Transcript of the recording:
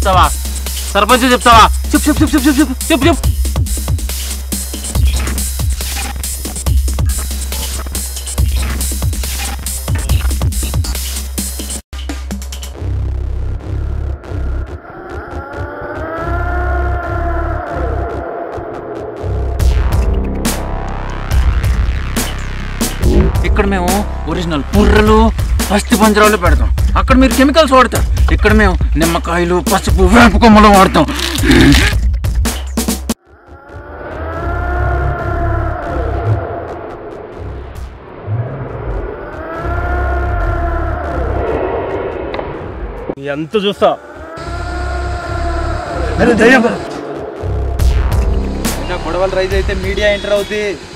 చెప్తావా సర్పంచ్ చెప్తావా చెప్పు చెప్పు చెప్పు చెప్పు చెప్పు చెప్పు చెప్పు ఇక్కడ మేము ఒరిజినల్ పుర్రలు పస్తి పంజరాలు పెడతాం అక్కడ మీరు కెమికల్స్ వాడతారు ఇక్కడ మేము నిమ్మకాయలు పసుపు వేప కొమ్మలు వాడతాం ఎంత చూస్తా గొడవలు రైజ్ అయితే మీడియా ఎంటర్ అవుతుంది